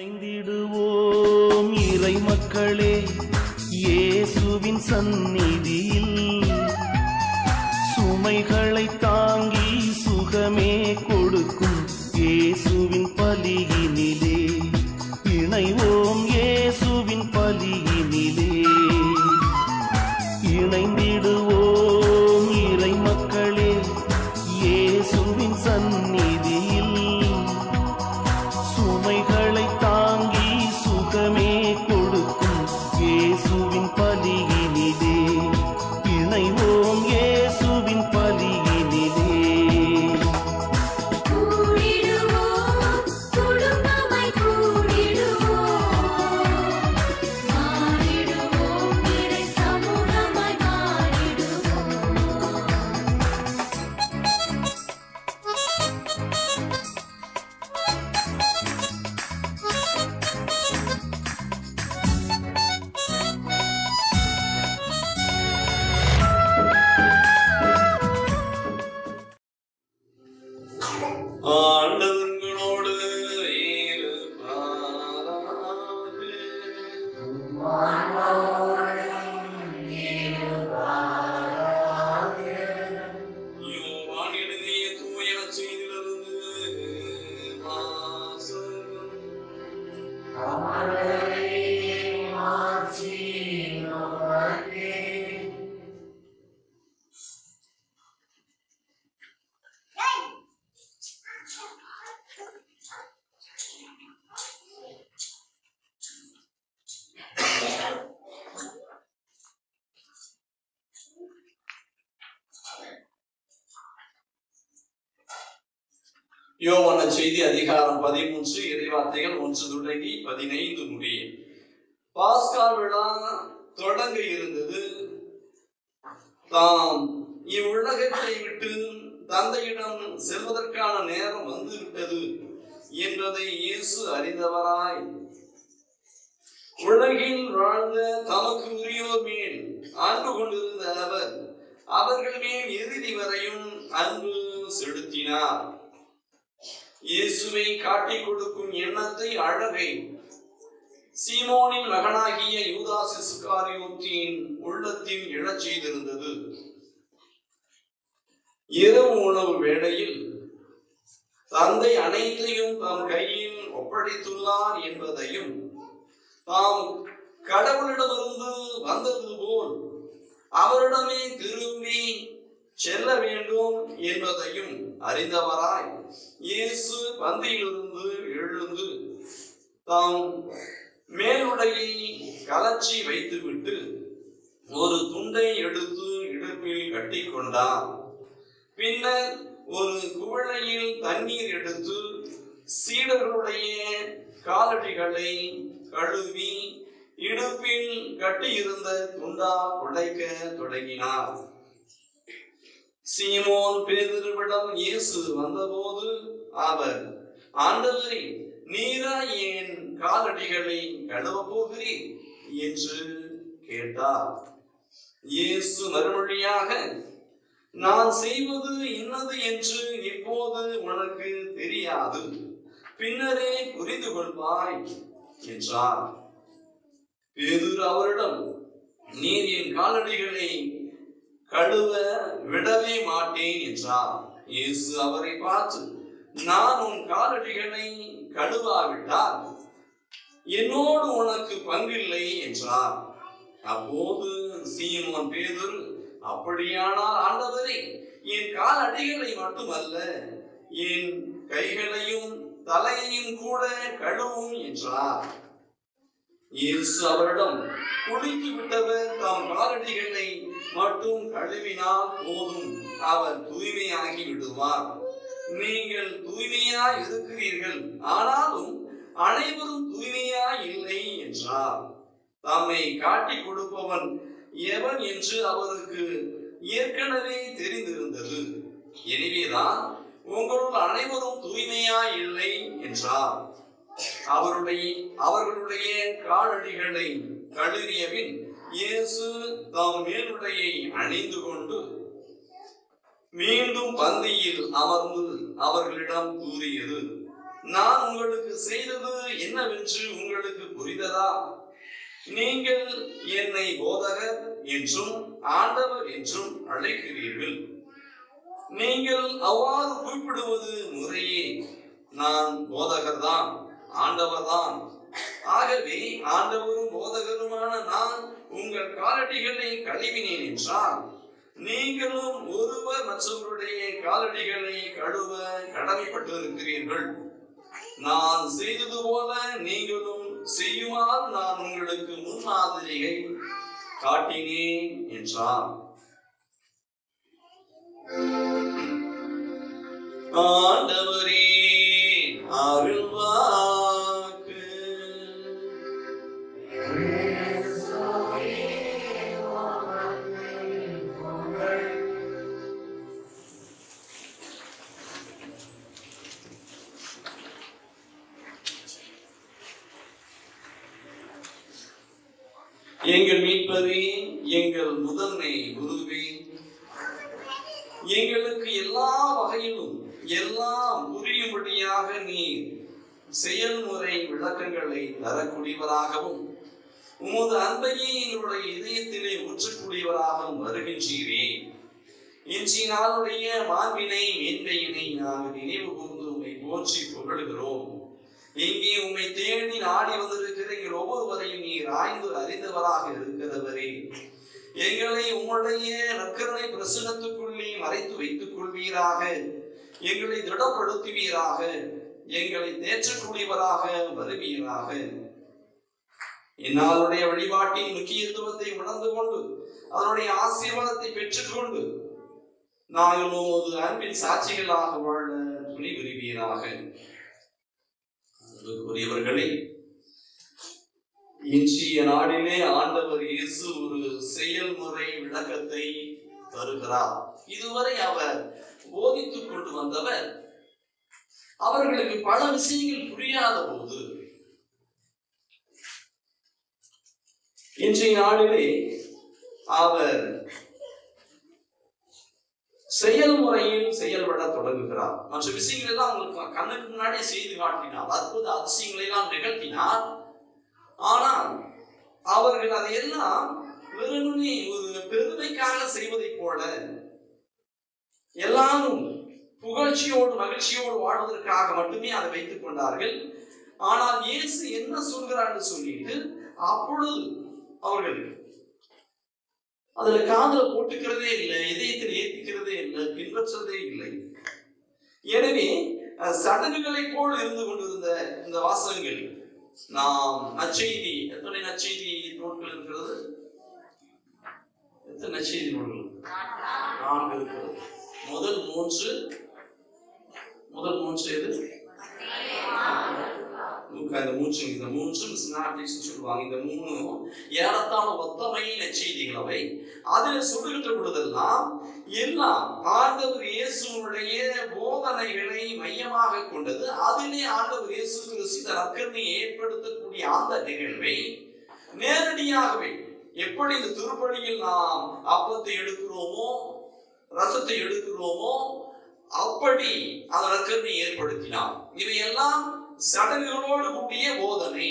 இணைந்திடுவோம் இறை மக்களே இயேசுவின் சந்நிதியில் சுமைகளை தாங்கி சுகமே கொடுக்கும் இயேசுவின் பலியினிலே இணைவோம் இயேசுவின் பலியினிலே இணைந்திடுவோம் இறை மக்களே இயேசுவின் சந்நிதியில் சுமைகளை தாங்கி சுகமே கொடுக்கும் இயேசுவின் பலியினிலே இணைவோம் இயேசுவின் பலியினிலே கூடிடுவோம் குடும்பமாய் கூடிடுவோம் மாறிடுவோம் இறை சமூகமாய் மாறிடுவோம் ஆண்டவங்களோடு இருப்பாராக. யோவான் எழுதிய தூய நற்செய்தியிலிருந்து வாசகம். யோவான செய்தி அதிகாரம் பதிமூன்று இறைவார்த்தைகள் ஒன்று தொடங்கி பதினைந்து முடிய பாஸ்கா விழா தொடங்க இருந்தது தாம் இவ்வுலகத்தை விட்டு தந்தையிடம் செல்வதற்கான நேரம் வந்துவிட்டது என்பதை இயேசு அறிந்தவராய் உலகில் வாழ்ந்த தமக்கு உரியோர் மேல் அன்பு கொண்டிருந்த அவர் அவர்கள் மேல் இறுதி வரையும் அன்பு செலுத்தினார் இயேசுவை காட்டிக் கொடுக்கும் எண்ணத்தை அழகை சீமோனின் மகனாகிய யூதாஸ் இஸ்காரியோத்தின் உள்ளத்தில் எழச் செய்திருந்தது இரவு உணவு வேளையில் தந்தை அனைத்தையும் தம் கையில் ஒப்படைத்துள்ளார் என்பதையும் தாம் கடவுளிடமிருந்து வந்தது போல் அவரிடமே திரும்பி செல்ல வேண்டும் என்பதையும் அறிந்தவராய் இயேசு பந்தியிலிருந்து எழுந்து தாம் மேலுடையை கலச்சி வைத்துவிட்டு ஒரு துண்டை எடுத்து இடுப்பில் கட்டிக்கொண்டார் பின்னர் ஒரு குவளையில் தண்ணீர் எடுத்து சீடர்களுடைய காலடிகளை கழுவி இடுப்பில் கட்டியிருந்த துண்டா உடைக்க தொடங்கினார் சீமோன் பேதுருவிடம் இயேசு வந்தபோது அவர் ஆண்டவரே நீரா என் காலடிகளை கழுவ போகிறீர் என்று கேட்டார் இயேசு மறுமொழியாக நான் செய்வது இன்னது என்று இப்போது உனக்கு தெரியாது பின்னரே புரிந்து கொள்வாய் என்றார் பேதுரு அவரிடம் நீர் என் காலடிகளை கழுவ விடவே மாட்டேன் என்றார் இயேசு அவரை பார்த்து நான் உன் காலடிகளை கழுவாவிட்டால் என்னோடு உனக்கு பங்கில்லை என்றார் அப்போது சீமோன் பேதுரு அப்படியானால் ஆண்டவரே என் காலடிகளை மட்டுமல்ல என் கைகளையும் தலையையும் கூட கழுவும் என்றார் இயேசு அவரிடம் குளித்து விட்டவர் தாம் காலடிகளை மட்டும் கழுவினால் போதும் அவர் தூய்மையாகி விடுவார் நீங்கள் தூய்மையாய் இருக்கிறீர்கள் ஆனாலும் அனைவரும் தூய்மையாய் இல்லை என்றார் தம்மை காட்டிக் கொடுப்பவன் எவன் என்று அவருக்கு ஏற்கனவே தெரிந்திருந்தது எனவேதான் உங்களுள் அனைவரும் தூய்மையாய் இல்லை என்றார் அவருடைய அவர்களுடைய காலடிகளை கழுவியபின் இயேசு தாம் மேலுடையை அணிந்து கொண்டு மீண்டும் பந்தியில் அமர்ந்து அவர்களிடம் கூறியது நான் உங்களுக்கு செய்தது என்னவென்று உங்களுக்கு புரிந்ததா நீங்கள் என்னை போதகர் என்றும் ஆண்டவர் என்றும் அழைக்கிறீர்கள் நீங்கள் அவ்வாறு குறிப்பிடுவது முறையே நான் போதகர் தான் ஆண்டவர் தான் ஆகவே ஆண்டவரும் போதகருமான நான் உங்கள் காலடிகளை கழுவினேன் என்றால் நீங்களும் ஒருவர் மற்றவருடைய காலடிகளை கழுவ கடமைப்பட்டிருக்கிறீர்கள் நான் செய்தது போல நீங்களும் செய்யுமாறு நான் உங்களுக்கு முன்மாதிரியை காட்டினேன் என்றார் ஆண்டவரே அருள்வாக்கு எங்கள் மீட்பரே எங்கள் முதன்மை குருவே எங்களுக்கு எல்லா வகையிலும் எல்லாம் புரியும்படியாக நீர் செயல்முறை விளக்கங்களை தரக்கூடியவராகவும் உமது அன்பையே எங்களுடைய இதயத்திலே ஊற்றக்கூடியவராகவும் வருகின்றீரே இன்றைய நாளுடைய மாண்பினை மேன்மையினை நாங்கள் நினைவு கூர்ந்து உம்மை போற்றி புகழுகிறோம் இங்கே உம்மை தேடி நாடி வந்திருக்கிற எங்கள் ஒவ்வொருவரையும் நீர் ஆய்ந்து அறிந்தவராக இருக்கிறவரே எங்களை உம்முடைய நற்கருணை பிரசனத்துக்குள்ளே மறைத்து வைத்துக் கொள்வீராக எங்களை திடப்படுத்துவீராக எங்களை தேற்றக்கூடியவராக வருவீராக இந்நாளுடைய வழிபாட்டின் முக்கியத்துவத்தை உணர்ந்து கொண்டு அதனுடைய ஆசீர்வாதத்தை பெற்றுக்கொண்டு நாங்கள் உமது அன்பின் சாட்சிகளாக வாழ துணி புரிவீராக அன்புக்குரியவர்களே இன்றைய நாளிலே ஆண்டவர் இயேசு ஒரு செயல்முறை விளக்கத்தை தருகிறார் இதுவரை அவர் போதித்துக் கொண்டு வந்தவர் அவர்களுக்கு பல விஷயங்கள் புரியாத போது இன்றைய நாளிலே அவர் செயல்முறையில் செயல்பட தொடங்குகிறார் மற்ற விஷயங்கள் எல்லாம் அவங்களுக்கு கண்ணுக்கு முன்னாடியே செய்து காட்டினார் அற்புத அதிசயங்களை எல்லாம் நிகழ்த்தினார் ஆனால் அவர்கள் அதையெல்லாம் வெறுமனே ஒரு பெருமைக்காக செய்வதைப் போல எல்லாரும் புகழ்ச்சியோடு மகிழ்ச்சியோடு வாழ்வதற்காக மட்டுமே அதை வைத்துக் கொண்டார்கள் ஆனால் இயேசு என்ன சொல்கிறார்னு சொல்லிட்டு அப்பொழுது அவர்கள் அதுல காதுல போட்டுக்கிறதே இல்லை இதயத்தில் ஏத்திக்கிறதே இல்லை பின்பற்றதே இல்லை எனவே அஹ், சடங்குகளைப் போல் இருந்து கொண்டிருந்த இந்த வாசகங்கள் நாம் நற்செய்தி எத்தனை நற்செய்தி நூல்கள் இருக்கிறது எத்தனை நற்செய்தி நூல்கள் நான்கு இருக்கிறது முதல் மூன்று முதல் மூன்று எது லூக்கா இந்த மூன்று இந்த மூன்று சினாப்டிக்ஸ் சொல்லுவாங்க இந்த மூணும் ஏறத்தாழ ஒத்தமை நற்செய்திகள் அவை அதில் சொல்லுகின்ற பொழுதெல்லாம் எல்லாம் ஆண்டவர் இயேசுடைய போதனைகளை மையமாக கொண்டது அதிலே ஆண்டவர் இயேசு கிறிஸ்து இந்த நற்கருணை ஏற்படுத்தக்கூடிய அந்த நிகழ்வை நேரடியாகவே எப்படி இந்த திருப்பணியில் நாம் அப்பத்தை எடுக்கிறோமோ ரசத்தை எடுக்கிறோமோ அப்படி அந்த நற்கருணை ஏற்படுத்தினார் இவையெல்லாம் சடங்குகளோடு கூடிய போதனை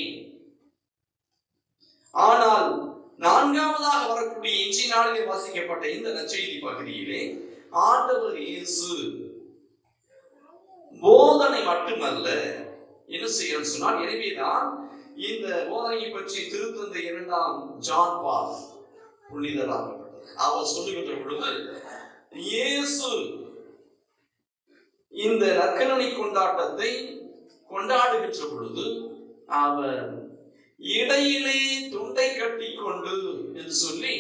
ஆனால் நான்காவதாக வரக்கூடிய இன்றைய நாளிலே வாசிக்கப்பட்ட இந்த நற்செய்தி பகுதியிலே ஆண்டவர் இயேசு போதனை மட்டுமல்ல என்ன செய்யணும் சொன்னால் எனவேதான் இந்த போதனையை பற்றி திருத்தந்த இரண்டாம் ஜான் பால் புனிதராகப்பட்டது அவர் சொல்லுகின்ற பொழுது இயேசு இந்த நற்கரணை கொண்டாட்டத்தை கொண்டாடுகின்ற பொழுது அவர் இடையிலே துண்டை கட்டி கொண்டு என்று சொல்லி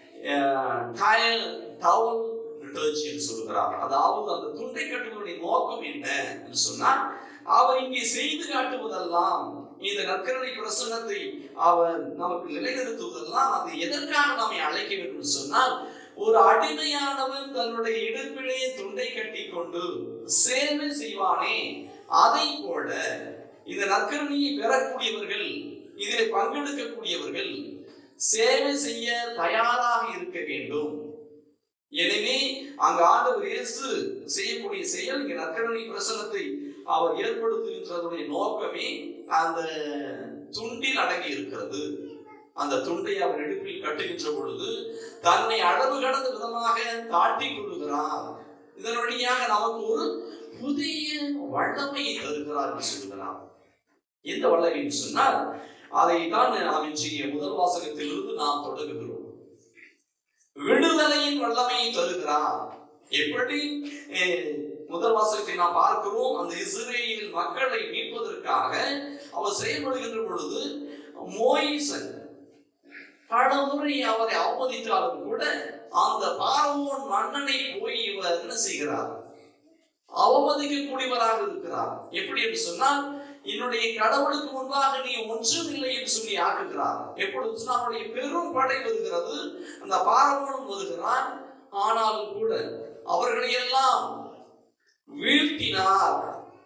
டவல் லிட்டர்ஜி என்று சொல்கிறார் அதாவது அந்த துண்டை கட்டுவதனுடைய நோக்கம் என்ன என்று சொன்னால் அவர் இங்கே செய்து காட்டுவதெல்லாம் இந்த நற்கரணை பிரசன்னத்தை அவர் நமக்கு நிலைநிறுத்துவதெல்லாம் அது எதற்காக நம்மை அழைக்க வேண்டும் என்று சொன்னால் ஒரு அடிமையானவன் தன்னுடைய இடுப்பிலே துண்டை கட்டி கொண்டு சேவை செய்வானே அதை போல இந்த நற்கரணியை பெறக்கூடியவர்கள் இதில் பங்கெடுக்கக்கூடியவர்கள் சேவை செய்ய தயாராக இருக்க வேண்டும் எனவே அங்கு ஆண்டவர் இயேசு செய்யக்கூடிய செயல் இங்கே நற்கரணை பிரசனத்தை அவர் ஏற்படுத்துகின்றதுடைய நோக்கமே அந்த துண்டில் அடங்கி இருக்கிறது அந்த துண்டை அவர் இடுப்பில் கட்டுகின்ற பொழுது தன்னை அளவு கடந்த விதமாக காட்டிக் கொள்கிறார் இதன் வழியாக நமக்கு ஒரு புதிய வல்லமையை தருகிறார் என்று சொல்கிறார் எந்த வல்லமை என்று சொன்னால் அதை தான் நாம் இன்றைய முதல் வாசகத்திலிருந்து நாம் தொடங்குகிறோம் விடுதலையின் வல்லமையை தருகிறார் எப்படி அஹ், முதல் வாசகத்தை நாம் பார்க்கிறோம் அந்த இஸ்ரேல் மக்களை மீட்பதற்காக அவர் செயல்படுகின்ற பொழுது மோயிசன் பலமுறை அவரை அவமதித்தாலும் கூட அந்த பார்வோன் மன்னனை போய் இவர் என்ன செய்கிறார் அவமதிக்கக்கூடியவராக இருக்கிறார் எப்படி என்று சொன்னால் என்னுடைய கடவுளுக்கு முன்பாக நீ ஒன்றும் இல்லை என்று சொல்லி ஆக்குகிறார் எப்பொழுது சொன்னால் அவருடைய பெரும் படை வருகிறது அந்த பார்வோனும் வருகிறான் ஆனாலும் கூட அவர்களை எல்லாம் வீழ்த்தினார்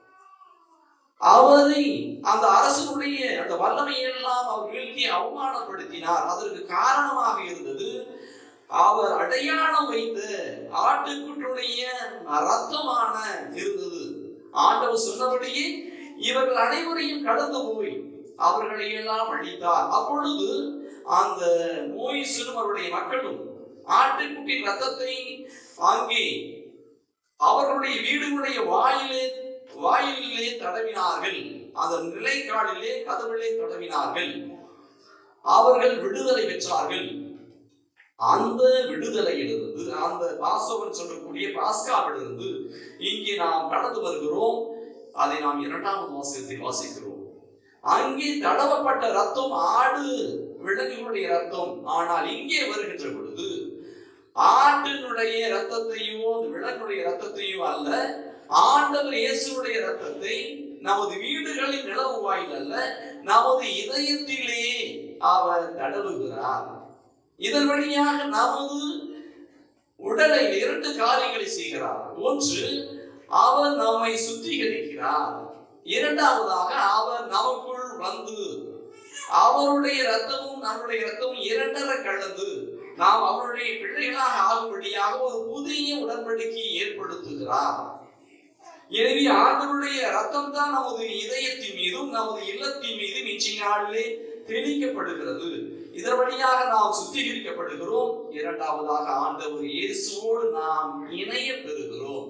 அவரை அந்த அரசனுடைய அந்த வல்லமையெல்லாம் அவர் வீழ்த்தி அவமானப்படுத்தினார் அதற்கு காரணமாக இருந்தது அவர் அடையாளம் வைத்த ஆட்டுக்குட்டியுடைய ரத்தமான இருந்தது ஆண்டவர் சொன்னபடியே இவர்கள் அனைவரையும் கடந்து போய் அவர்களை எல்லாம் அழித்தார் அப்பொழுது அந்த மோயிசனும் அவருடைய மக்களும் ஆட்டுக்குட்டியின் ரத்தத்தை அங்கே அவர்களுடைய வீடுகளுடைய வாயிலே வாயிலே தடவினார்கள் அந்த நிலைக்காலிலே கதவிலே தடவினார்கள் அவர்கள் விடுதலை பெற்றார்கள் அந்த விடுதலையிலிருந்து அந்த பாசவன் சொல்லக்கூடிய பாஸ்காவிலிருந்து இங்கே நாம் கடந்து வருகிறோம் அதை நாம் இரண்டாவது வாசகத்தில் வாசிக்கிறோம் அங்கே தடவப்பட்ட ரத்தம் ஆடு விலங்குகளுடைய ரத்தம் ஆனால் இங்கே வருகின்ற பொழுது ஆட்டினுடைய ரத்தத்தையோ அந்த விலங்குடைய ரத்தத்தையோ அல்ல ஆண்டவர் இயேசுடைய ரத்தத்தை நமது வீடுகளின் நிலவு வாயில் அல்ல நமது இதயத்திலே அவர் தடவுகிறார் இதன் வழியாக நமது உடலை இரண்டு காரியங்களை செய்கிறார் ஒன்று அவர் நம்மை சுத்திகரிக்கிறார் இரண்டாவதாக அவர் நமக்குள் வந்து அவருடைய ரத்தமும் நம்முடைய ரத்தமும் இரண்டரை கலந்து நாம் அவருடைய பிள்ளைகளாக ஆகும்படியாக ஒரு புதிய உடன்படிக்கையை ஏற்படுத்துகிறார் எனவே ஆண்டவருடைய ரத்தம் தான் நமது இதயத்தின் மீதும் நமது இல்லத்தின் மீதும் இன்றைய நாளிலே தெளிக்கப்படுகிறது இதன் வழியாக நாம் சுத்திகரிக்கப்படுகிறோம் இரண்டாவதாக ஆண்டவர் இயேசுவோடு நாம் இணைய பெறுகிறோம்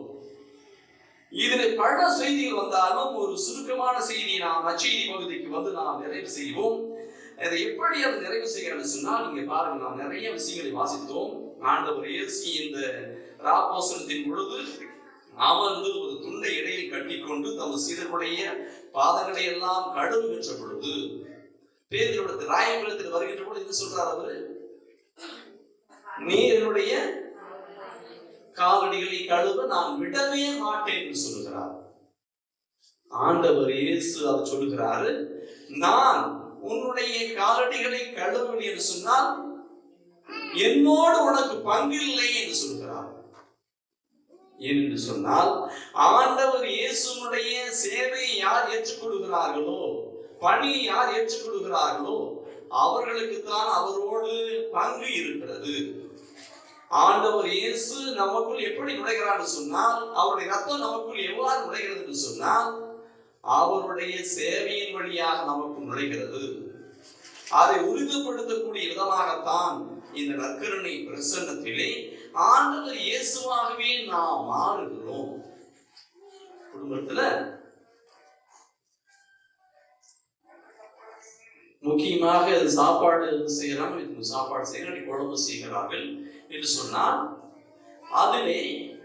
இதில் பல செய்திகள் வந்தாலும் ஒரு சுருக்கமான செய்தியை நாம் நச்செய்தி பகுதிக்கு வந்து நாம் நிறைவு செய்வோம் அதை எப்படி அது நிறைவு செய்கிறது சொன்னால் நீங்க பாருங்க நாம் நிறைய விஷயங்களை வாசித்தோம் ஆண்டவர் இயேசு இந்த ராபோசனத்தின் பொழுது அமர்ந்து ஒரு துண்டை இடையில் கட்டிக்கொண்டு தமது சீடர்களுடைய பாதங்களை எல்லாம் கழுவுகின்ற பொழுது பேதருடைய ராயபுரத்தில் வருகின்ற பொழுது என்ன சொல்றார் அவரு நீ என்னுடைய காலடிகளை கழுவ நான் விடவே மாட்டேன் என்று சொல்லுகிறார் ஆண்டவர் இயேசு அதை சொல்லுகிறாரு நான் உன்னுடைய காலடிகளை கழுவவில்லை என்று சொன்னால் என்னோடு உனக்கு பங்கில்லை என்று சொல்கிறார் ஏன் என்று சொன்னால் ஆண்டவர் இயேசுனுடைய சேவையை யார் ஏற்றுக்கொள்கிறார்களோ பணியை யார் ஏற்றுக்கொள்கிறார்களோ அவர்களுக்கு தான் அவரோடு பங்கு இருக்கிறது ஆண்டவர் இயேசு நமக்குள் எப்படி நுழைகிறார் என்று சொன்னால் அவருடைய ரத்தம் நமக்குள் எவ்வாறு நுழைகிறது என்று சொன்னால் அவருடைய சேவையின் வழியாக நமக்கு நுழைகிறது அதை உறுதிப்படுத்தக்கூடிய விதமாகத்தான் இந்த நற்கருணை பிரசன்னத்திலே ஆண்டவர் இயேசுவாகவே நாம் மாறுகிறோம் குடும்பத்துல முக்கியமாக இது சாப்பாடு செய்யறாங்க இது சாப்பாடு செய்யறாங்க குழம்பு செய்கிறார்கள் என்று சொன்னால் அதிலே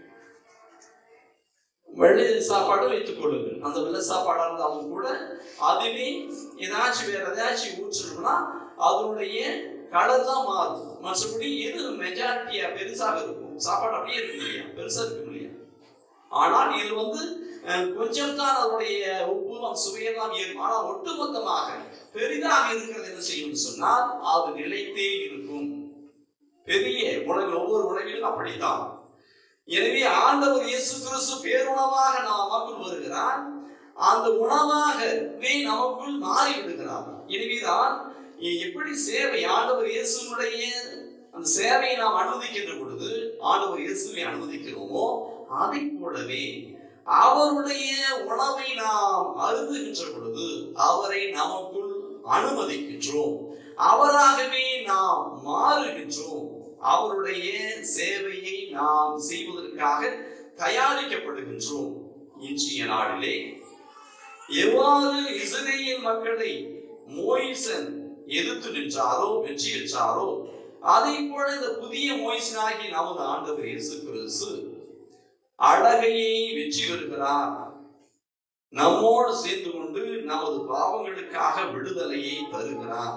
வெள்ளை சாப்பாடு வைத்துக் கொள்ளுங்கள் அந்த வெள்ளை சாப்பாடா இருந்தாலும் கூட அதிலே ஏதாச்சும் வேற ஏதாச்சும் ஊற்றணும்னா அதனுடைய கலர் தான் மாறும் மற்றபடி எது மெஜாரிட்டியா பெருசாக இருக்கும் சாப்பாடு அப்படியே இருக்க முடியும் பெருசா இருக்க முடியும் ஆனால் இது வந்து அஹ், கொஞ்சம் தான் அதனுடைய உப்பு அந்த சுவையெல்லாம் ஏறும் ஆனால் ஒட்டுமொத்தமாக பெரிதாக இருக்கிறது என்ன செய்யும் சொன்னால் அது நிலைத்தே இருக்கும் பெரிய உணவு ஒவ்வொரு உணவிலும் அப்படித்தான் எனவே ஆண்டவர் இயேசு கிறிஸ்து பேருணவாக நமக்குள் வருகிறார் அந்த உணவாகவே நமக்குள் மாறி விடுகிறார் எனவேதான் எ- எப்படி சேவை ஆண்டவர் இயேசுனுடைய அந்த சேவையை நாம் அனுமதிக்கின்ற பொழுது ஆண்டவர் இயேசுவை அனுமதிக்கிறோமோ அதை போலவே அவருடைய உணவை நாம் அருந்துகின்ற பொழுது அவரை நமக்குள் அனுமதிக்கின்றோம் அவராகவே நாம் மாறுகின்றோம் அவருடைய சேவையை நாம் செய்வதற்காக தயாரிக்கப்படுகின்றோம் இன்றைய நாளிலே எவ்வாறு இஸ்ரேல் மக்களை மோயிசன் எதிர்த்து நின்றாரோ வெற்றி பெற்றாரோ அதை போல இந்த புதிய மோயிசனாகி நமது ஆண்டவர் இயேசு கிறிஸ்து அழகையை வெற்றி பெறுகிறார் நம்மோடு சேர்ந்து கொண்டு நமது பாவங்களுக்காக விடுதலையை தருகிறார்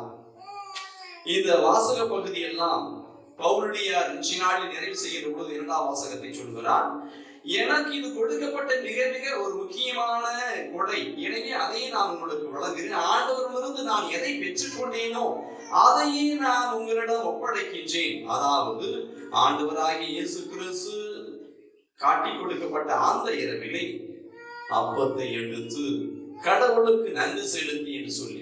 இந்த வாசக பகுதி எல்லாம் பவுலடியார் இன்றைய நாளில் நிறைவு செய்கிற பொழுது இரண்டாம் வாசகத்தை சொல்கிறார் எனக்கு இது கொடுக்கப்பட்ட மிக மிக ஒரு முக்கியமான கொடை எனவே அதையே நான் உங்களுக்கு வழங்குகிறேன் ஆண்டவரிலிருந்து நான் எதை பெற்றுக்கொண்டேனோ அதையே நான் உங்களிடம் ஒப்படைக்கின்றேன் அதாவது ஆண்டவராகிய இயேசு கிறிஸ்து காட்டி கொடுக்கப்பட்ட அந்த இரவிலே அப்பத்தை எடுத்து கடவுளுக்கு நன்றி செலுத்தி என்று சொல்லி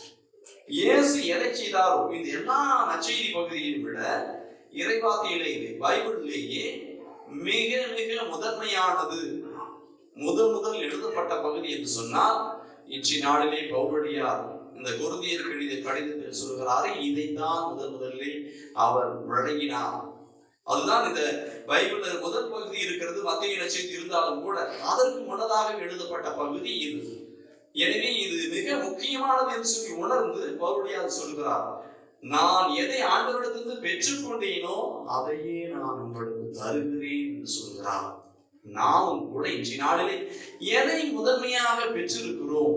இயேசு எதை செய்தாரோ இந்த எல்லா நச்செய்தி பகுதியையும் விட இறைவாக்கியிலேயே பைபிளிலேயே மிக மிக முதன்மையானது முதல் முதல் எழுதப்பட்ட பகுதி என்று சொன்னால் இன்றைய நாளிலே பௌரடியார் இந்த குருதியர் எழுதிய கடிதத்தில் சொல்கிறாரு இதைத்தான் முதல் முதலில் அவர் வழங்கினார் அதுதான் இந்த பைபிள் முதல் பகுதி இருக்கிறது மத்திய நச்செய்தி இருந்தாலும் கூட அதற்கு முன்னதாக எழுதப்பட்ட பகுதி இது எனவே இது மிக முக்கியமானது என்று சொல்லி உணர்ந்து பவுலியார் சொல்கிறார் நான் எதை ஆண்டவரிடத்திலிருந்து பெற்றுக்கொண்டேனோ அதையே நான் உங்களுக்கு தருகிறேன் என்று சொல்கிறார் நாமும் கூட இன்றைய நாளிலே எதை முதன்மையாக பெற்றிருக்கிறோம்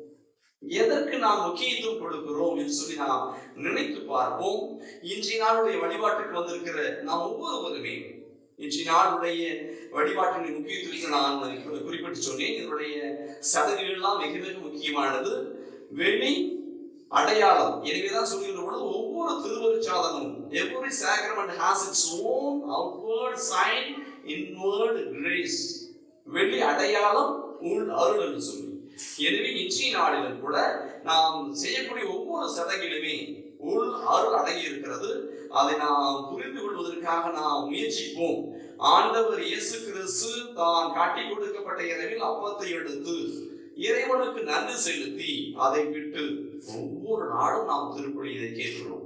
எதற்கு நாம் முக்கியத்துவம் கொடுக்கிறோம் என்று சொல்லி நாம் நினைத்து பார்ப்போம் இன்றைய நாளுடைய வழிபாட்டுக்கு வந்திருக்கிற நாம் ஒவ்வொருவருமே இன்றைய நாளுடைய வழிபாட்டின் முக்கியத்துவத்தை நான் குறி- குறிப்பிட்டு சொன்னேன் இதனுடைய சடங்குகள் எல்லாம் மிக மிக முக்கியமானது வெளி அடையாளம் எனவேதான் சொல்கின்ற பொழுது ஒவ்வொரு திருவருச்சாதனமும் every sacrament has its own outward sign inward grace வெளி அடையாளம் உள் அருள் என்று சொல்லி எனவே இன்றைய நாளிலும் கூட நாம் செய்யக்கூடிய ஒவ்வொரு சடங்கிலுமே உள் அருள் அடங்கி இருக்கிறது அதை நாம் புரிந்து கொள்வதற்காக நாம் முயற்சிப்போம் ஆண்டவர் இயேசு கிறிஸ்து தான் காட்டி கொடுக்கப்பட்ட இரவில் அப்பத்தை எடுத்து இறைவனுக்கு நன்றி செலுத்தி அதை விட்டு ஒவ்வொரு நாளும் நாம் திருப்பலியை கேட்கிறோம்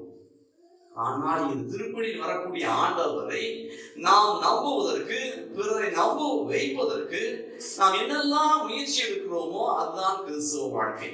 ஆனால் இந்த திருப்பலியில் வரக்கூடிய ஆண்டவரை நாம் நம்புவதற்கு பிறரை நம்ப வைப்பதற்கு நாம் என்னெல்லாம் முயற்சி எடுக்கிறோமோ அதுதான் கிறிஸ்துவ வாழ்க்கை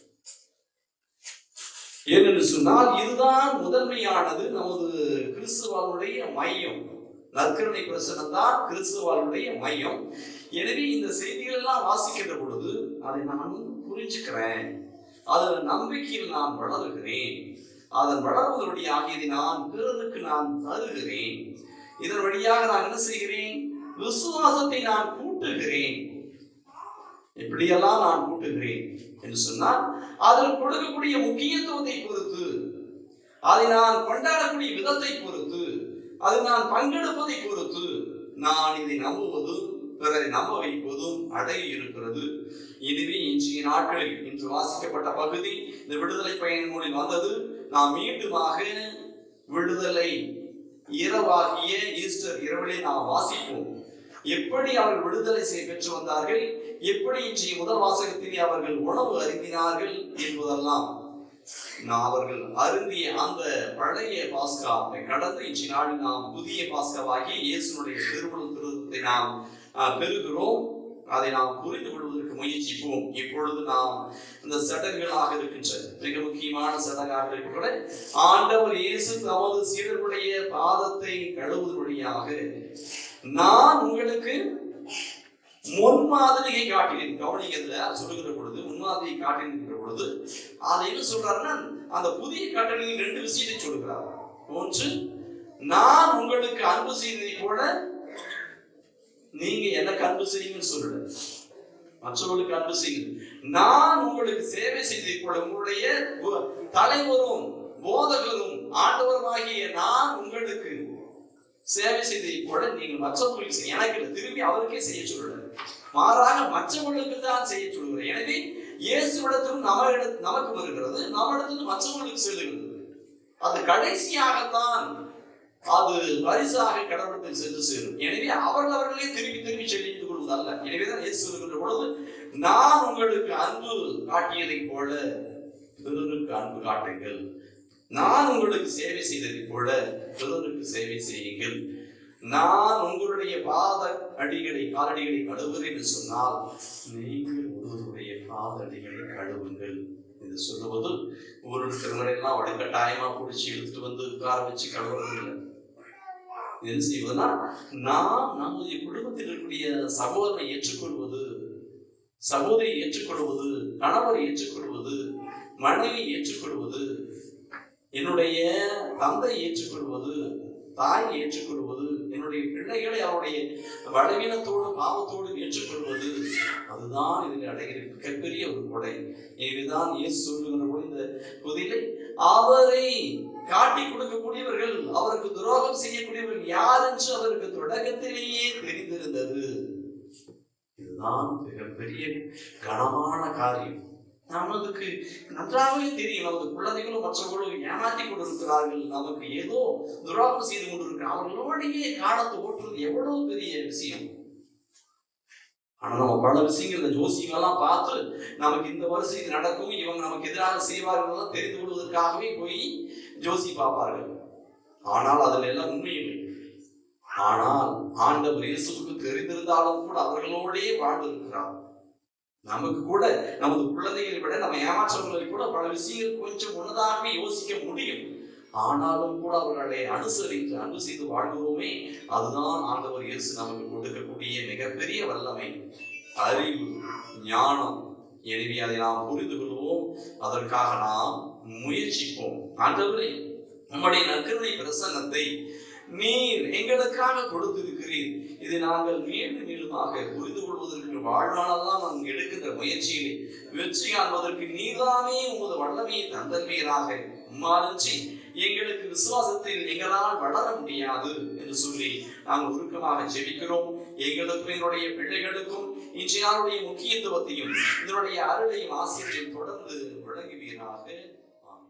ஏனென்று சொன்னால் இதுதான் முதன்மையானது நமது கிறிஸ்துவாளுடைய மையம் நற்கருணை பிரசனம் தான் கிறிஸ்துவாளுடைய மையம் எனவே இந்த செய்திகள் எல்லாம் வாசிக்கின்ற பொழுது அதை நான் வந்து புரிஞ்சுக்கிறேன் அதன் நம்பிக்கையில் நான் வளருகிறேன் அதன் வளர்வதனுடையாக இதை நான் பிறருக்கு நான் தருகிறேன் இதன் வழியாக நான் என்ன செய்கிறேன் விசுவாசத்தை நான் கூட்டுகிறேன் இப்படியெல்லாம் நான் கூட்டுகிறேன் என்று சொன்னால் அதில் கொடுக்கக்கூடிய முக்கியத்துவத்தை பொறுத்து அதை நான் கொண்டாடக்கூடிய விதத்தை பொறுத்து அதை நான் பங்கெடுப்பதை பொறுத்து நான் இதை நம்புவதும் பிறரை நம்ப வைப்பதும் அடங்கி இருக்கிறது இதுவே இன்றைய நாட்களில் இன்று வாசிக்கப்பட்ட பகுதி இந்த விடுதலை பயண நூலில் வந்தது நாம் மீண்டுமாக விடுதலை இரவாகிய ஈஸ்டர் இரவிலே நாம் வாசிப்போம் எப்படி அவர்கள் விடுதலை செய்ய பெற்று வந்தார்கள் எப்படி இன்றைய முதல் வாசகத்திலே அவர்கள் உணவு அருந்தினார்கள் என்பதெல்லாம் நான் அவர்கள் அருந்திய அந்த பழைய பாஸ்காவை கடந்து இன்றைய நாளில் நாம் புதிய பாஸ்காவாகி இயேசுனுடைய திருமண திருத்தத்தை நாம் ஆஹ், பெறுகிறோம் அதை நாம் புரிந்து கொள்வதற்கு முயற்சிப்போம் இப்பொழுது நாம் இந்த சடங்குகளாக இருக்கின்ற மிக முக்கியமான சடங்காக இருக்கிற ஆண்டவர் இயேசு தமது சீடர்களுடைய பாதத்தை கழுவுவதற்காக நான் உங்களுக்கு முன்மாதிரியை காட்டினேன் கவனிக்கிறதுல சொல்லுகிற பொழுது முன்மாதிரியை காட்டினுங்கிற பொழுது அதை என்ன சொல்றாருன்னா அந்த புதிய கட்டளையில் ரெண்டு விஷயத்தை சொல்லுகிறார் ஒன்று நான் உங்களுக்கு அன்பு செய்ததை போல நீங்க எனக்கு அன்பு செய்யுங்கன்னு சொல்லல மற்றவர்களுக்கு அன்பு செய்யுங்க நான் உங்களுக்கு சேவை செய்ததை போல உங்களுடைய உ- தலைவரும் போதகரும் ஆண்டவருமாகிய நான் உங்களுக்கு சேவை செய்ததை போல நீங்கள் மற்றவர்களுக்கு செய்ய எனக்கு இல்லை, திரும்பி அவருக்கே செய்ய சொல்லல மாறாக மற்றவர்களுக்கு தான் செய்ய சொல்கிறேன் எனவே இயேசுவிடத்திலும் நம்ம இட- நமக்கு வருகிறது நம்மிடத்திலும் மற்றவர்களுக்கு செல்லுகிறது அது கடைசியாகத்தான் அது பரிசாக கடவுளுக்கு சென்று சேரும் எனவே அவர்கள் அவர்களே திருப்பி திருப்பி செல்லித்துக் கொள்வார்கள் கொள்வதல்ல எனவேதான் இயேசு சொல்லுகின்ற பொழுது நான் உங்களுக்கு அன்பு காட்டியதைப் போல பிறருக்கு அன்பு காட்டுங்கள் நான் உங்களுக்கு சேவை செய்ததைப் போல பிறருக்கு சேவை செய்யுங்கள் நான் உங்களுடைய பாத அடிகளை காலடிகளை கழுவுகிறேன் என்று சொன்னால் நீங்கள் ஒருவருடைய பாத அடிகளை கழுவுங்கள் என்று சொல்லுவது ஒரு திருமணெல்லாம் வலுக்கட்டாயமா பிடிச்சி இழுத்துட்டு வந்து உட்கார வச்சு கழுவுறது இல்லை இது என்ன செய்வதுன்னா நாம் நம்முடைய குடும்பத்தில் இருக்கக்கூடிய சகோதரனை ஏற்றுக்கொள்வது சகோதரியை ஏற்றுக்கொள்வது கணவரை ஏற்றுக்கொள்வது மனைவி ஏற்றுக்கொள்வது என்னுடைய தந்தை ஏற்றுக்கொள்வது தாய் ஏற்றுக்கொள்வது என்னுடைய பிள்ளைகளை அவருடைய பலவீனத்தோடு பாவத்தோடு ஏற்றுக்கொள்வது அதுதான் இதில் அடைகிற மிகப்பெரிய ஒரு கொடை இதுதான் இயேசு சொல்லுகிற பொழுது இந்த புதிலை அவரை காட்டி கொடுக்கக்கூடியவர்கள் அவருக்கு துரோகம் செய்யக்கூடியவர்கள் யார் என்று அவருக்கு தொடக்கத்திலேயே தெரிந்திருந்தது இதுதான் மிகப்பெரிய கனமான காரியம் நமக்கு நன்றாகவே தெரியும் நமது குழந்தைகளும் மற்றவர்களும் ஏமாற்றி கொண்டிருக்கிறார்கள் நமக்கு ஏதோ துரோகம் செய்து கொண்டிருக்கிறார் அவர்களோடையே காலத்தை ஓட்டுறது எவ்வளவு பெரிய விஷயம் ஆனா நம்ம பல விஷயங்கள் இந்த ஜோசியங்களெல்லாம் பார்த்து நமக்கு இந்த வருஷம் இது நடக்கும் இவங்க நமக்கு எதிராக செய்வார்கள் எல்லாம் தெரிந்து கொள்வதற்காகவே போய் ஜோசி பார்ப்பார்கள் ஆனால் அதுல எல்லாம் உண்மை இல்லை ஆனால் ஆண்டவர் இயேசுவுக்கு தெரிந்திருந்தாலும் கூட அவர்களோடே வாழ்ந்து இருக்கிறார் நமக்கு கூட நமது குழந்தைகளை விட நம்ம ஏமாற்றவர்களை கூட பல விஷயங்கள் கொஞ்சம் முன்னதாகவே யோசிக்க முடியும் ஆனாலும் கூட அவர்களை அனுசரித்து அன்பு செய்து வாழ்கிறோமே அதுதான் ஆண்டவர் இயேசு நமக்கு கொடுக்கக்கூடிய மிகப்பெரிய வல்லமை அறிவு ஞானம் எனவே அதை நாம் புரிந்து கொள்வோம் அதற்காக நாம் முயற்சிப்போம் ஆண்டவரே நம்முடைய நற்கருணை பிரசன்னத்தை நீர் எங்களுக்காக கொடுத்திருக்கிறீர் இதை நாங்கள் மீண்டும் மீண்டுமாக புரிந்து கொள்வதற்கு வாழ்நாளெல்லாம் நாம் எடுக்கின்ற முயற்சியிலே வெற்றி காண்பதற்கு நீதானே உமது வல்லமையை தந்தல்வீராக உம்மாலன்றி எங்களுக்கு விசுவாசத்தில் எங்களால் வளர முடியாது என்று சொல்லி நாங்கள் உருக்கமாக ஜெபிக்கிறோம் எங்களுக்கும் எங்களுடைய பிள்ளைகளுக்கும் இன்றைய நாளுடைய முக்கியத்துவத்தையும் இதனுடைய அருளையும் ஆசிரியரையும் தொடர்ந்து வழங்குவீராக ஆமென்.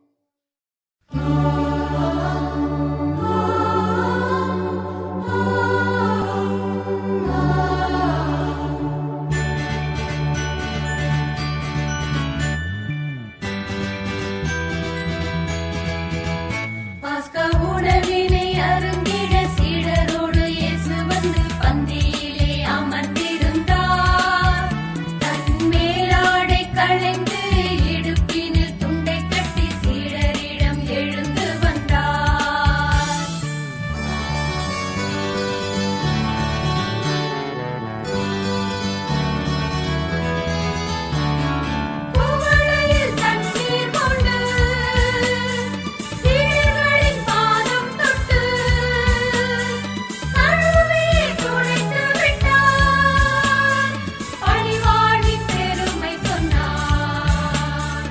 பாஸ்கா உணவினை அருந்திட சீடரோடு இயேசு வந்து பந்தியிலே அமர்ந்திருந்தார் தன் மேலாடை களைந்து இடுப்பினில் துண்டை கட்டி சீடரிடம் எழுந்து வந்தார் குவளையில் தண்ணீர் கொண்டு சீடர்களின் பாதம் தொட்டு கழுவி துடைத்து விட்டார் பணிவாழ்வின் பெருமை சொன்னார்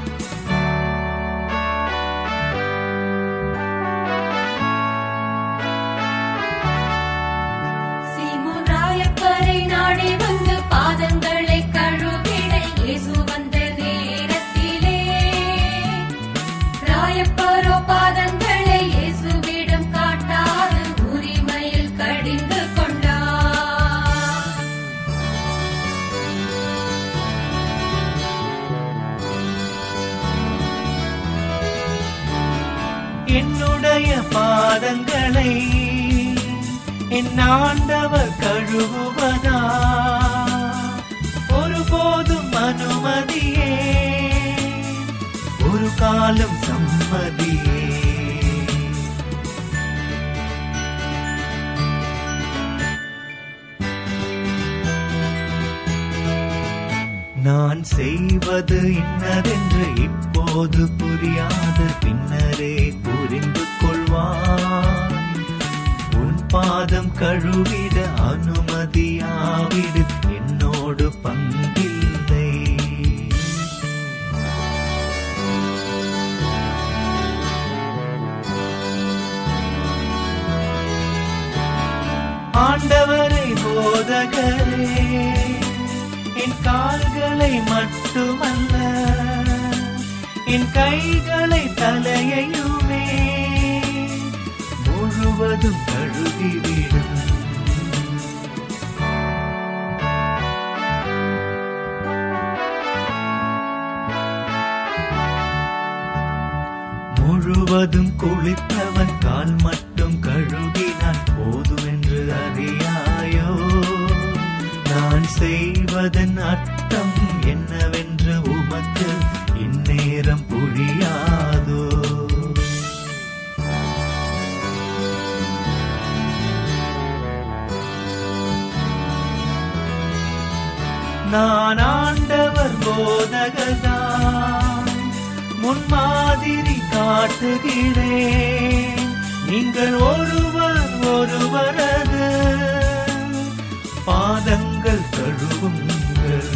சீமோன் ராயப்பரை நாடி வந்து பாதங்களை கழுவிட இயேசு வந்த நேரத்திலே ராயப்பரோ பாதங்களை இயேசுவிடம் காட்டாது உரிமையில் கடிந்து கொண்டார் என்னுடைய பாதங்களை என் ஆண்டவர் கழுவுவதா ஒருபோதும் அனுமதியே ஒரு காலம் சம்மதியே நான் செய்வது இன்னதென்று இப்போது புரியாத பின்னரே புரிந்து கொள்வான் உன் பாதம் கழுவிட அனுமதியாவிடு என்னோடு பங்கில்லை ஆண்டவரை போதகரே என் கால்களை மட்டுமல்ல என் கைகளை தலையையுமே முழுவதும் கழுவிவிடும் முழுவதும் குளித்தவன் கால் மட்டும் கழுகினான் போதுமென்று அறியாயோ நான் செய்வதன் அர்த்தம் என்னவென்று உமக்கு இந்நேரம் புரியாதோ நான் ஆண்டவர் போதகதான் முன்மாதிரி காட்டுகிறேன் நீங்கள் ஒருவர் ஒருவரது பாதங்கள் கழுவுங்கள்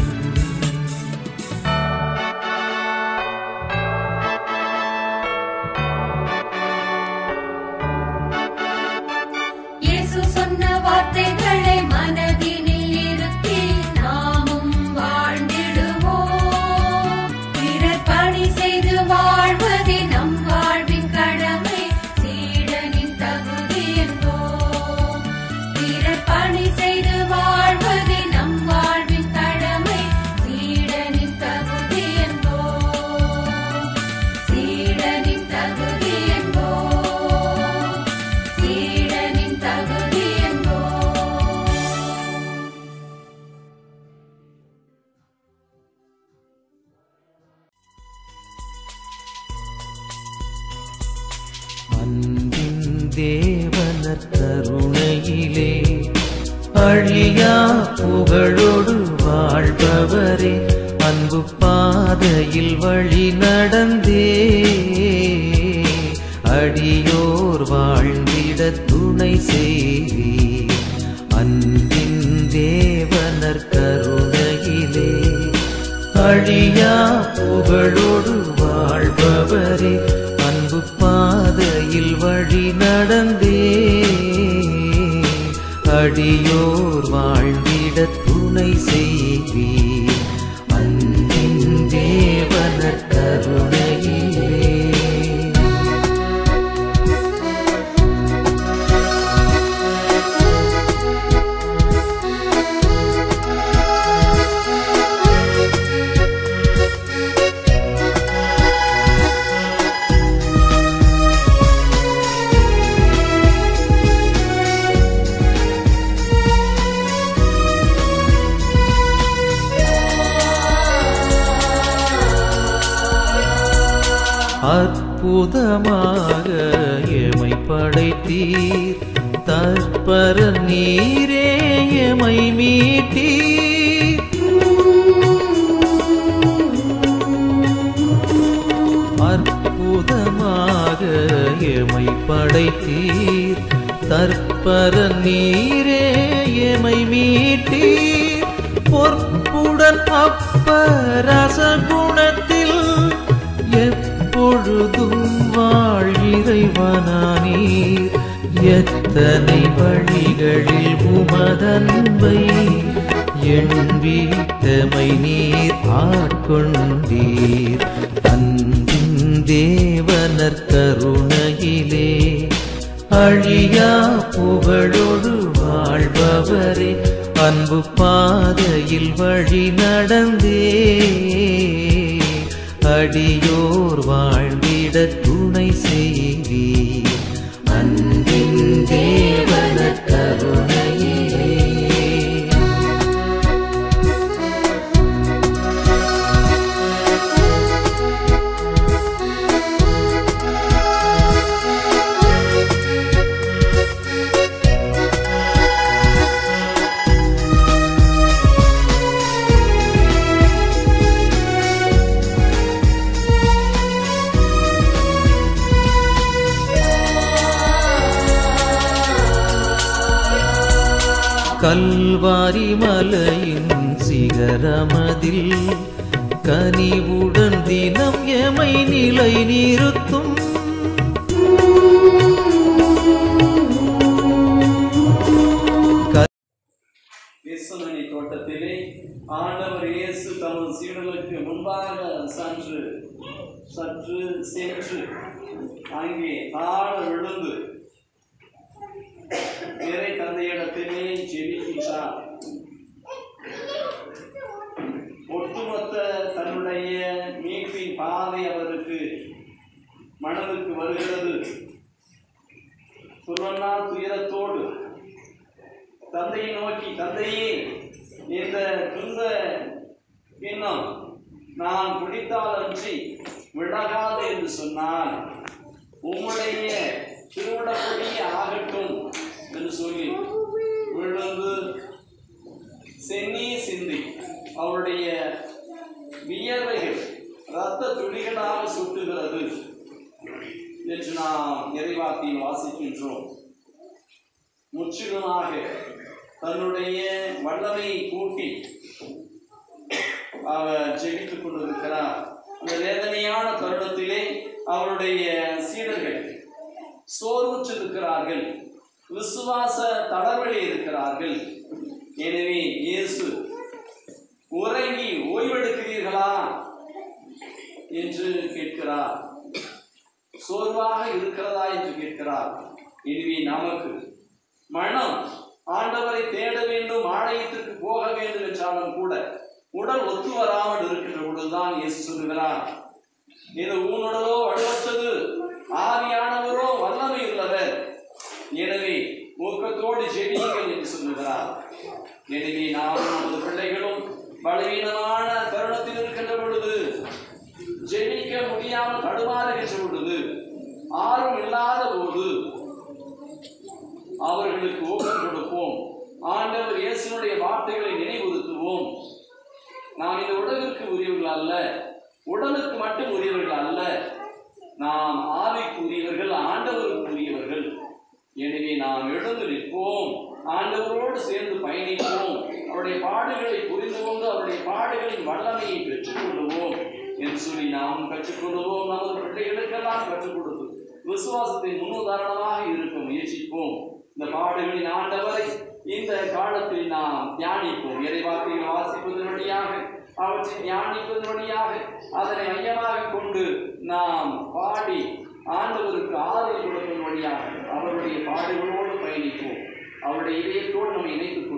இயேசு சொன்ன வார்த்தைகளை மனதினில் இருத்தி நாமும் வாழ்ந்திடுவோம் பிறர் பணி செய்து வாழ்வதே நம் வாழ்வின் கடமை சீடனின் தகுதி என்போம் பிறர் பணி செய்து வாழ்வதே நம் வாழ்வின் கடமை சீடனின் தகுதி என்போம் சீடனின் தகுதி என்போம் சீடனின் தகுதி என்போம் அன்பின் தேவனர் கருணையிலே அழியா புகழோடு வாழ்பவரே அன்பு பாதையில் வழி நடந்தே அடியோர் வாழ்ந்திட துணை செய்வி அன்பின் தேவனர் கருணையிலே அழியா புகழோடு வாழ்பவரே அன்பு பாதையில் வழி நடந்தே அடியோர் வாழ்ந்திட துணை செய்வி அன்பின் தேவன கருணையிலே அற்புதமாக எமை படைத்தீர் தற்பர நீரே எமை மீட்டீர் அற்புதமாக எமை படைத்தீர் தற்பர நீரே எமை மீட்டீர் பொற்புடன் அப்பரச குணத்தில் எப்பொழுதும் வாழ்iறைவனானீர் எத்தனை வழிகளில் உமதன்பை எண்பீத்தமை நீர் ஆட்கொண்டீர் அன்பின் தேவனர் கருணையிலே அழியா புகழோடு வாழ்பவரே அன்பு பாதையில் வழி நடந்தே அடியோர் வாழ்ந்திட துணை செய்வி அன்பின் தேவன கருணையிலே கல்வாரி மலையின் சிகரமதில் கனிவுடன் தினம் எமை நிலை நிறுத்தும் கெத்சமனே தோட்டத்திலே ஆண்டவர் இயேசு தமது சீடர்களுக்கு முன்பாக சற்று சற்று சென்று அங்கே ஆழ விழுந்து இறை தந்தையிடத்திலே ஜெபிக்கின்றார் ஒட்டுமொத்த தன்னுடைய மீட்பின் பாதை அவருக்கு மனதுக்கு வருகிறது சொல்லனா துயரத்தோடு தந்தையை நோக்கி தந்தையே இந்த துன்ப கிண்ணம் நான் குடித்தால் அன்றி விலகாது என்று சொன்னால் உம்முடைய திருவிடப்படியே ஆகட்டும் என்று சொல்லி விழுந்து சென்னி சிந்தி அவருடைய வியர்வைகள் இரத்த துளிகளாக சுட்டுகிறது என்று நாம் இறைவாக்கியில் வாசிக்கின்றோம் முற்றிலுமாக தன்னுடைய வல்லமையை கூட்டி அவர் ஜெபித்துக் கொண்டிருக்கிறார் அந்த வேதனையான தருணத்திலே அவருடைய சீடர்கள் சோர்வுற்றிருக்கிறார்கள் விசுவாச தளர்வழி இருக்கிறார்கள் எனவே இயேசு உறங்கி ஓய்வெடுக்கிறீர்களா என்று கேட்கிறார் சோர்வாக இருக்கிறதா என்று கேட்கிறார் எனவே நமக்கு மனம் ஆண்டவரை தேட வேண்டும் ஆலயத்திற்கு போக வேண்டும் என்றாலும் கூட உடல் ஒத்து வராமல் இருக்கின்ற பொழுதுதான் இயேசு சொல்லுகிறார் இது ஊனுடலோ வலுவற்றது ஆவியானவரோ வல்லமை உள்ளவர் எனவே ஊக்கத்தோடு ஜெபியுங்கள் என்று சொல்லுகிறார் எனவே நாம் நமது பிள்ளைகளும் பலவீனமான தருணத்தில் இருக்கின்ற பொழுது ஜெபிக்க முடியாமல் தடுமாறுகின்ற பொழுது ஆர்வம் இல்லாத போது அவர்களுக்கு ஊக்கம் கொடுப்போம் ஆண்டவர் இயேசுனுடைய வார்த்தைகளை நினைவுறுத்துவோம் நாம் இந்த உடலுக்கு உரியவர்கள் அல்ல உடலுக்கு மட்டும் உரியவர்கள் அல்ல நாம் ஆவிக்கு உரியவர்கள் ஆண்டவருக்கு உரியவர்கள் எனவே நாம் எழுந்து நிற்போம் ஆண்டவரோடு சேர்ந்து பயணிப்போம் அவருடைய பாடுகளை புரிந்து கொண்டு அவருடைய பாடுகளின் வல்லமையை பெற்றுக்கொள்வோம் என்று சொல்லி நாம் கற்றுக்கொள்வோம் நமது பிள்ளைகளுக்கெல்லாம் கற்றுக் கொடுத்து விசுவாசத்தின் முன்னுதாரணமாக இருக்க முயற்சிப்போம் இந்த பாடுகளின் ஆண்டவரை இந்த காலத்தில் நாம் தியானிப்போம் இறைவாக்கையில் வாசிப்பதன் வழியாக அவற்றை தியானிப்பதன் வழியாக அதனை மையமாக கொண்டு நாம் பாடி ஆண்டவருக்கு ஆதரவு கொடுப்பதன் வழியாக அவருடைய பாடுகளோடு பயணிப்போம் அவருடைய இதயத்தோடு நம்ம இணைத்துக்